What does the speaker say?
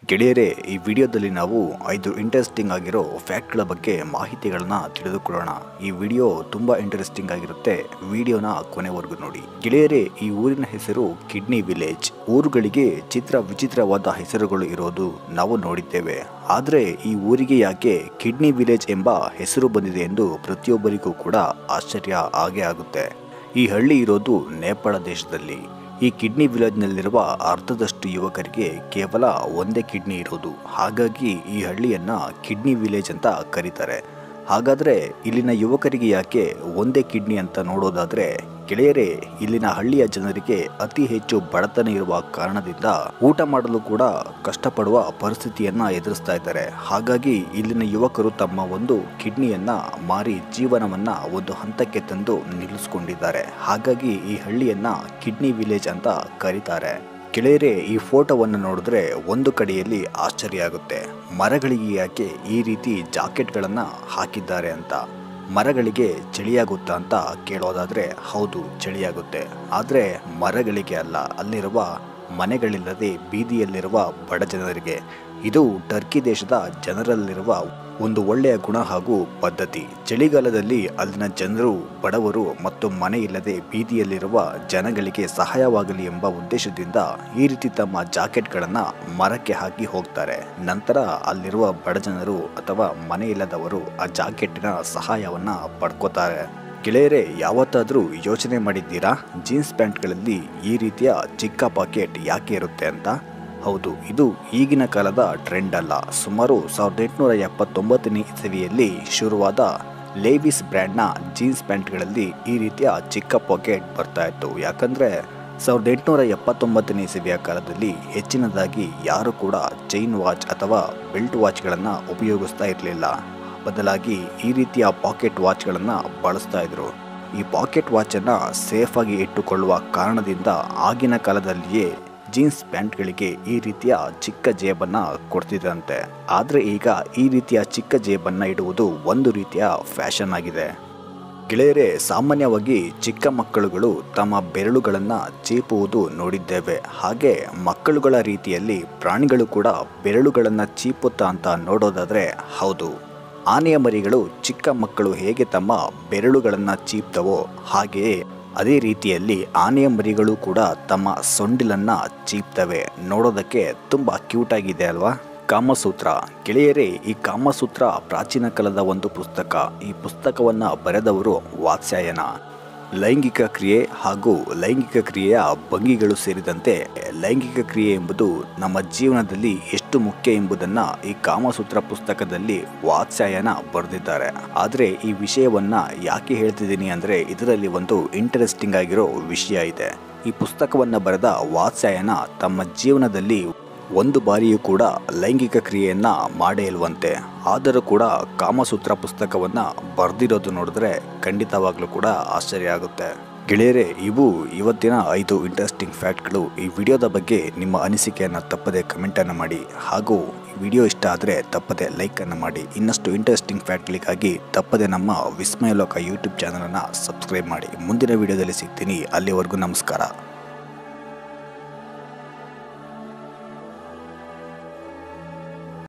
ಗೆಳೆಯರೇ ಈ ವಿಡಿಯೋದಲ್ಲಿ ನಾವು ಐದು ಇಂಟ್ರೆಸ್ಟಿಂಗ್ ಆಗಿರೋ ಫ್ಯಾಕ್ಟ್ಗಳ ಬಗ್ಗೆ ಮಾಹಿತಿಗಳನ್ನ ತಿಳಿದುಕೊಳ್ಳೋಣ ಈ ವಿಡಿಯೋ ತುಂಬಾ ಇಂಟ್ರೆಸ್ಟಿಂಗ್ ಆಗಿರುತ್ತೆ ವಿಡಿಯೋನ ಕೊನೆವರೆಗೂ ನೋಡಿ ಗೆಳೆಯರೇ ಈ ಊರಿನ ಹೆಸರು ಕಿಡ್ನಿ ವಿಲೇಜ್ ಊರುಗಳಿಗೆ ಚಿತ್ರ ವಿಚಿತ್ರವಾದ ಹೆಸರುಗಳು ಇರೋದು ನಾವು ನೋಡಿದ್ದೇವೆ ಆದರೆ ಈ ಊರಿಗೆ ಯಾಕೆ ಕಿಡ್ನಿ ವಿಲೇಜ್ ಎಂಬ ಹೆಸರು ಬಂದಿದೆ ಎಂದು ಪ್ರತಿಯೊಬ್ಬರಿಗೂ ಕೂಡ ಆಶ್ಚರ್ಯ ಆಗೇ ಆಗುತ್ತೆ ಈ ಹಳ್ಳಿ ಇರೋದು ನೇಪಾಳ ದೇಶದಲ್ಲಿ ಈ ಕಿಡ್ನಿ ವಿಲೇಜ್ನಲ್ಲಿರುವ ಅರ್ಧದಷ್ಟು ಯುವಕರಿಗೆ ಕೇವಲ ಒಂದೇ ಕಿಡ್ನಿ ಇರೋದು ಹಾಗಾಗಿ ಈ ಹಳ್ಳಿಯನ್ನ ಕಿಡ್ನಿ ವಿಲೇಜ್ ಅಂತ ಕರೀತಾರೆ ಹಾಗಾದ್ರೆ ಇಲ್ಲಿನ ಯುವಕರಿಗೆ ಯಾಕೆ ಒಂದೇ ಕಿಡ್ನಿ ಅಂತ ನೋಡೋದಾದ್ರೆ ಗೆಳೆಯರೇ ಇಲ್ಲಿನ ಹಳ್ಳಿಯ ಜನರಿಗೆ ಅತಿ ಹೆಚ್ಚು ಬಡತನ ಇರುವ ಕಾರಣದಿಂದ ಊಟ ಮಾಡಲು ಕೂಡ ಕಷ್ಟಪಡುವ ಪರಿಸ್ಥಿತಿಯನ್ನ ಎದುರಿಸ್ತಾ ಇದ್ದಾರೆ ಹಾಗಾಗಿ ಇಲ್ಲಿನ ಯುವಕರು ತಮ್ಮ ಒಂದು ಕಿಡ್ನಿಯನ್ನ ಮಾರಿ ಜೀವನವನ್ನ ಒಂದು ಹಂತಕ್ಕೆ ತಂದು ನಿಲ್ಲಿಸಿಕೊಂಡಿದ್ದಾರೆ ಹಾಗಾಗಿ ಈ ಹಳ್ಳಿಯನ್ನ ಕಿಡ್ನಿ ವಿಲೇಜ್ ಅಂತ ಕರೀತಾರೆ ಗೆಳೆಯರೇ ಈ ಫೋಟೋವನ್ನು ನೋಡಿದ್ರೆ ಒಂದು ಕಡೆಯಲ್ಲಿ ಆಶ್ಚರ್ಯ ಆಗುತ್ತೆ ಮರಗಳಿಗೆ ಯಾಕೆ ಈ ರೀತಿ ಜಾಕೆಟ್ಗಳನ್ನು ಹಾಕಿದ್ದಾರೆ ಅಂತ ಮರಗಳಿಗೆ ಚಳಿಯಾಗುತ್ತಾ ಅಂತ ಕೇಳೋದಾದ್ರೆ ಹೌದು ಚಳಿಯಾಗುತ್ತೆ ಆದರೆ ಮರಗಳಿಗೆ ಅಲ್ಲ ಅಲ್ಲಿರುವ ಮನೆಗಳಿಲ್ಲದೆ ಬೀದಿಯಲ್ಲಿರುವ ಬಡ ಜನರಿಗೆ ಇದು ಟರ್ಕಿ ದೇಶದ ಜನರಲ್ಲಿರುವ ಒಂದು ಒಳ್ಳೆಯ ಗುಣ ಹಾಗೂ ಪದ್ಧತಿ ಚಳಿಗಾಲದಲ್ಲಿ ಅಲ್ಲಿನ ಜನರು ಬಡವರು ಮತ್ತು ಮನೆ ಇಲ್ಲದೆ ಬೀದಿಯಲ್ಲಿರುವ ಜನಗಳಿಗೆ ಸಹಾಯವಾಗಲಿ ಎಂಬ ಉದ್ದೇಶದಿಂದ ಈ ರೀತಿ ತಮ್ಮ ಜಾಕೆಟ್ಗಳನ್ನು ಮರಕ್ಕೆ ಹಾಕಿ ಹೋಗ್ತಾರೆ ನಂತರ ಅಲ್ಲಿರುವ ಬಡ ಜನರು ಅಥವಾ ಮನೆ ಇಲ್ಲದವರು ಆ ಜಾಕೆಟ್ಟಿನ ಸಹಾಯವನ್ನ ಪಡ್ಕೋತಾರೆ ಗೆಳೆಯರೇ ಯಾವತ್ತಾದರೂ ಯೋಚನೆ ಮಾಡಿದ್ದೀರಾ ಜೀನ್ಸ್ ಪ್ಯಾಂಟ್ಗಳಲ್ಲಿ ಈ ರೀತಿಯ ಚಿಕ್ಕ ಪಾಕೆಟ್ ಯಾಕೆ ಇರುತ್ತೆ ಅಂತ ಹೌದು ಇದು ಈಗಿನ ಕಾಲದ ಟ್ರೆಂಡ್ ಅಲ್ಲ ಸುಮಾರು ಸಾವಿರದ ಎಂಟುನೂರ ಎಪ್ಪತ್ತೊಂಬತ್ತನೇ ಇಸವಿಯಲ್ಲಿ ಶುರುವಾದ ಲೇವಿಸ್ ಬ್ರ್ಯಾಂಡ್ನ ಜೀನ್ಸ್ ಪ್ಯಾಂಟ್ಗಳಲ್ಲಿ ಈ ರೀತಿಯ ಚಿಕ್ಕ ಪಾಕೆಟ್ ಬರ್ತಾ ಇತ್ತು ಯಾಕಂದರೆ ಸಾವಿರದ ಎಂಟುನೂರ ಎಪ್ಪತ್ತೊಂಬತ್ತನೇ ಇಸವಿಯ ಕಾಲದಲ್ಲಿ ಹೆಚ್ಚಿನದಾಗಿ ಯಾರು ಕೂಡ ಚೈನ್ ವಾಚ್ ಅಥವಾ ಬೆಲ್ಟ್ ವಾಚ್ಗಳನ್ನು ಉಪಯೋಗಿಸ್ತಾ ಇರಲಿಲ್ಲ ಬದಲಾಗಿ ಈ ರೀತಿಯ ಪಾಕೆಟ್ ವಾಚ್ಗಳನ್ನು ಬಳಸ್ತಾ ಇದ್ರು ಈ ಪಾಕೆಟ್ ವಾಚನ್ನು ಸೇಫಾಗಿ ಇಟ್ಟುಕೊಳ್ಳುವ ಕಾರಣದಿಂದ ಆಗಿನ ಕಾಲದಲ್ಲಿಯೇ ಜೀನ್ಸ್ ಪ್ಯಾಂಟ್ಗಳಿಗೆ ಈ ರೀತಿಯ ಚಿಕ್ಕ ಜೇಬನ್ನು ಕೊಡ್ತಿದ್ರಂತೆ ಆದರೆ ಈಗ ಈ ರೀತಿಯ ಚಿಕ್ಕ ಜೇಬನ್ನು ಇಡುವುದು ಒಂದು ರೀತಿಯ ಫ್ಯಾಷನ್ ಆಗಿದೆ ಗೆಳೆಯರೇ ಸಾಮಾನ್ಯವಾಗಿ ಚಿಕ್ಕ ಮಕ್ಕಳುಗಳು ತಮ್ಮ ಬೆರಳುಗಳನ್ನು ಚೀಪುವುದು ನೋಡಿದ್ದೇವೆ ಹಾಗೆ ಮಕ್ಕಳುಗಳ ರೀತಿಯಲ್ಲಿ ಪ್ರಾಣಿಗಳು ಕೂಡ ಬೆರಳುಗಳನ್ನು ಚೀಪುತ್ತಾ ಅಂತ ನೋಡೋದಾದರೆ ಹೌದು ಆನೆಯ ಮರಿಗಳು ಚಿಕ್ಕ ಮಕ್ಕಳು ಹೇಗೆ ತಮ್ಮ ಬೆರಳುಗಳನ್ನು ಚೀಪ್ತವೋ ಹಾಗೆಯೇ ಅದೇ ರೀತಿಯಲ್ಲಿ ಆನೆಯ ಮರಿಗಳು ಕೂಡ ತಮ್ಮ ಸೊಂಡಿಲನ್ನ ಚೀಪ್ತವೆ ನೋಡೋದಕ್ಕೆ ತುಂಬ ಕ್ಯೂಟ್ ಆಗಿದೆ ಅಲ್ವಾ ಕಾಮಸೂತ್ರ ಗೆಳೆಯರೇ ಈ ಕಾಮಸೂತ್ರ ಪ್ರಾಚೀನ ಕಾಲದ ಒಂದು ಪುಸ್ತಕ ಈ ಪುಸ್ತಕವನ್ನು ಬರೆದವರು ವಾತ್ಸ್ಯಾಯನ ಲೈಂಗಿಕ ಕ್ರಿಯೆ ಹಾಗೂ ಲೈಂಗಿಕ ಕ್ರಿಯೆಯ ಭಂಗಿಗಳು ಸೇರಿದಂತೆ ಲೈಂಗಿಕ ಕ್ರಿಯೆ ಎಂಬುದು ನಮ್ಮ ಜೀವನದಲ್ಲಿ ಎಷ್ಟು ಮುಖ್ಯ ಎಂಬುದನ್ನು ಈ ಕಾಮಸೂತ್ರ ಪುಸ್ತಕದಲ್ಲಿ ವಾತ್ಸ್ಯಾಯನ ಬರೆದಿದ್ದಾರೆ ಆದರೆ ಈ ವಿಷಯವನ್ನ ಯಾಕೆ ಹೇಳ್ತಿದ್ದೀನಿ ಅಂದರೆ ಇದರಲ್ಲಿ ಒಂದು ಇಂಟ್ರೆಸ್ಟಿಂಗ್ ಆಗಿರೋ ವಿಷಯ ಇದೆ ಈ ಪುಸ್ತಕವನ್ನು ಬರೆದ ವಾತ್ಸ್ಯಾಯನ ತಮ್ಮ ಜೀವನದಲ್ಲಿ ಒಂದು ಬಾರಿಯೂ ಕೂಡ ಲೈಂಗಿಕ ಕ್ರಿಯೆಯನ್ನ ಮಾಡೇ ಇಲ್ವಂತೆ ಆದರೂ ಕೂಡ ಕಾಮಸೂತ್ರ ಪುಸ್ತಕವನ್ನ ಬರೆದಿರೋದು ನೋಡಿದ್ರೆ ಖಂಡಿತವಾಗ್ಲೂ ಕೂಡ ಆಶ್ಚರ್ಯ ಆಗುತ್ತೆ ಗೆಳೆಯರೇ ಇವು ಇವತ್ತಿನ ಐದು ಇಂಟ್ರೆಸ್ಟಿಂಗ್ ಫ್ಯಾಕ್ಟ್ಗಳು ಈ ವಿಡಿಯೋದ ಬಗ್ಗೆ ನಿಮ್ಮ ಅನಿಸಿಕೆಯನ್ನು ತಪ್ಪದೆ ಕಮೆಂಟನ್ನು ಮಾಡಿ ಹಾಗೂ ಈ ವಿಡಿಯೋ ಇಷ್ಟ ಆದರೆ ತಪ್ಪದೆ ಲೈಕನ್ನು ಮಾಡಿ ಇನ್ನಷ್ಟು ಇಂಟ್ರೆಸ್ಟಿಂಗ್ ಫ್ಯಾಕ್ಟ್ಗಳಿಗಾಗಿ ತಪ್ಪದೆ ನಮ್ಮ ವಿಸ್ಮಯ ಲೋಕ ಯೂಟ್ಯೂಬ್ ಚಾನಲನ್ನು ಸಬ್ಸ್ಕ್ರೈಬ್ ಮಾಡಿ ಮುಂದಿನ ವಿಡಿಯೋದಲ್ಲಿ ಸಿಗ್ತೀನಿ ಅಲ್ಲಿವರೆಗೂ ನಮಸ್ಕಾರ